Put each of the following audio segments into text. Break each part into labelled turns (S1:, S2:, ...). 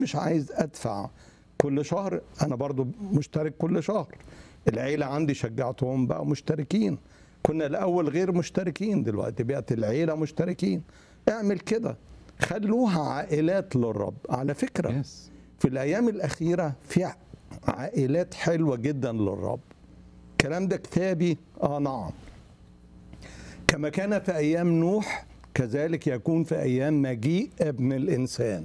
S1: مش عايز ادفع كل شهر انا برضو مشترك كل شهر العيله عندي شجعتهم بقى مشتركين كنا الاول غير مشتركين دلوقتي بقت العيله مشتركين اعمل كده خلوها عائلات للرب على فكره
S2: يس
S1: في الايام الاخيره في عائلات حلوه جدا للرب الكلام ده كتابي اه نعم كما كان في ايام نوح كذلك يكون في ايام مجيء ابن الانسان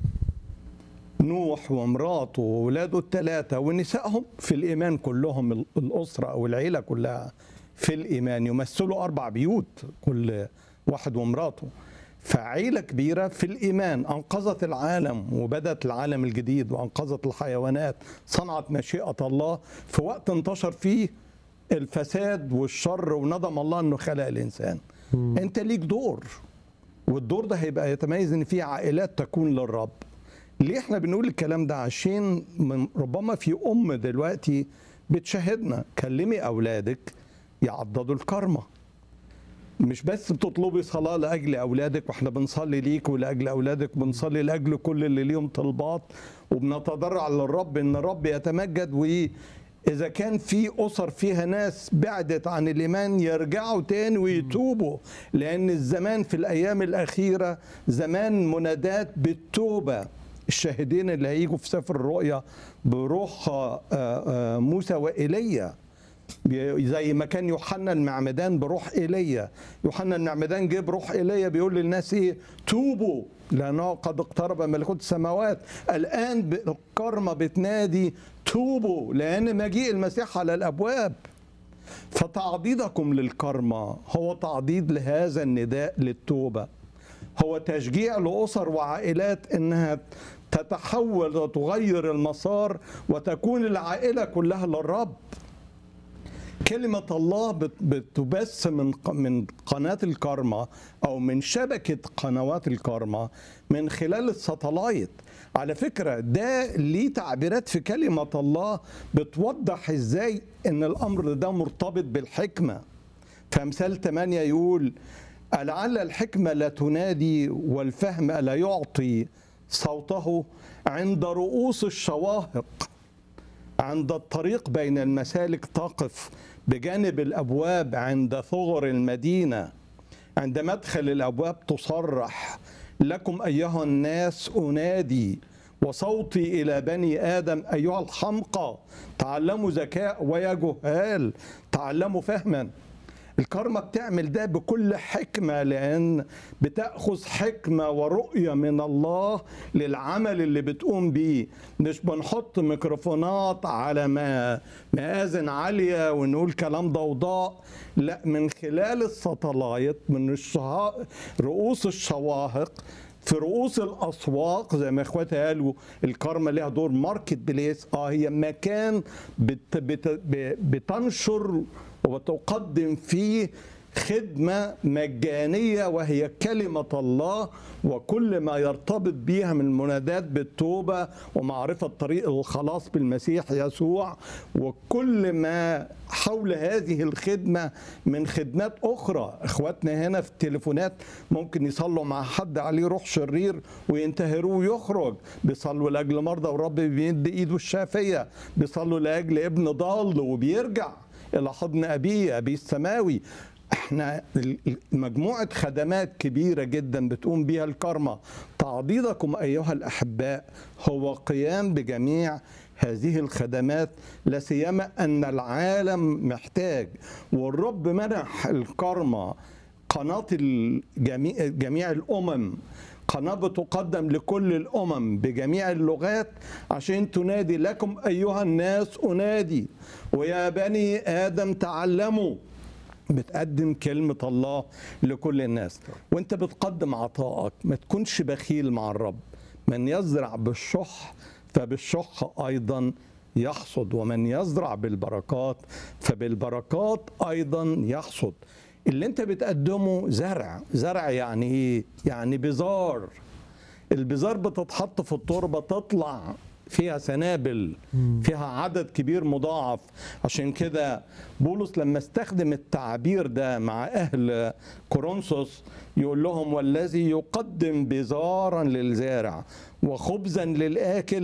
S1: نوح ومراته وولاده الثلاثه ونسائهم في الايمان كلهم ال- الاسره او العيله كلها في الايمان يمثلوا اربع بيوت كل واحد ومراته فعيله كبيره في الايمان انقذت العالم وبدت العالم الجديد وانقذت الحيوانات صنعت مشيئه الله في وقت انتشر فيه الفساد والشر وندم الله انه خلق الانسان انت ليك دور والدور ده هيبقى يتميز ان في عائلات تكون للرب ليه احنا بنقول الكلام ده عشان من ربما في ام دلوقتي بتشاهدنا كلمي اولادك يعضدوا الكرمه مش بس بتطلبي صلاة لأجل أولادك وإحنا بنصلي ليك ولأجل أولادك بنصلي لأجل كل اللي ليهم طلبات وبنتضرع للرب إن الرب يتمجد وإذا كان في أسر فيها ناس بعدت عن الإيمان يرجعوا تاني ويتوبوا لأن الزمان في الأيام الأخيرة زمان منادات بالتوبة الشاهدين اللي هيجوا في سفر الرؤيا بروح آه، آه، موسى وإيليا زي ما كان يوحنا المعمدان بروح ايليا يوحنا المعمدان جه بروح ايليا بيقول للناس ايه توبوا لانه قد اقترب ملكوت السماوات الان ب- الكرمه بتنادي توبوا لان مجيء المسيح على الابواب فتعضيدكم للكرمه هو تعضيد لهذا النداء للتوبه هو تشجيع لاسر وعائلات انها تتحول وتغير المسار وتكون العائله كلها للرب كلمة الله بت- بتبث من ق- من قناة الكارما أو من شبكة قنوات الكارما من خلال الساتلايت على فكرة ده ليه تعبيرات في كلمة الله بتوضح ازاي ان الأمر ده مرتبط بالحكمة فمثال 8 يقول لعل الحكمة لا تنادي والفهم لا يعطي صوته عند رؤوس الشواهق عند الطريق بين المسالك تقف بجانب الابواب عند ثغر المدينه عند مدخل الابواب تصرح لكم ايها الناس انادي وصوتي الى بني ادم ايها الحمقى تعلموا ذكاء ويا جهال تعلموا فهما الكارما بتعمل ده بكل حكمة لأن بتأخذ حكمة ورؤية من الله للعمل اللي بتقوم بيه مش بنحط ميكروفونات على ما مآذن عالية ونقول كلام ضوضاء لا من خلال الساتلايت من الشها... رؤوس الشواهق في رؤوس الاسواق زي ما اخواتي قالوا الكارما ليها دور ماركت بليس اه هي مكان بت بت ب- بتنشر وتقدم فيه خدمة مجانية وهي كلمة الله وكل ما يرتبط بيها من منادات بالتوبة ومعرفة طريق الخلاص بالمسيح يسوع وكل ما حول هذه الخدمة من خدمات أخرى إخواتنا هنا في التليفونات ممكن يصلوا مع حد عليه روح شرير وينتهروه ويخرج بيصلوا لأجل مرضى والرب بيمد إيده الشافية بيصلوا لأجل ابن ضال وبيرجع الى حضن ابيه ابيه السماوي احنا ال- ال- مجموعه خدمات كبيره جدا بتقوم بيها الكارما تعضيدكم ايها الاحباء هو قيام بجميع هذه الخدمات لا سيما ان العالم محتاج والرب منح الكارما قناه الجميع جميع الامم قناة بتقدم لكل الأمم بجميع اللغات عشان تنادي لكم أيها الناس أنادي ويا بني آدم تعلموا بتقدم كلمة الله لكل الناس وانت بتقدم عطائك ما تكونش بخيل مع الرب من يزرع بالشح فبالشح أيضا يحصد ومن يزرع بالبركات فبالبركات أيضا يحصد اللي انت بتقدمه زرع زرع يعني ايه يعني بذار البذار بتتحط في التربه تطلع فيها سنابل فيها عدد كبير مضاعف عشان كده بولس لما استخدم التعبير ده مع اهل كورنثوس يقول لهم والذي يقدم بزارا للزارع وخبزا للاكل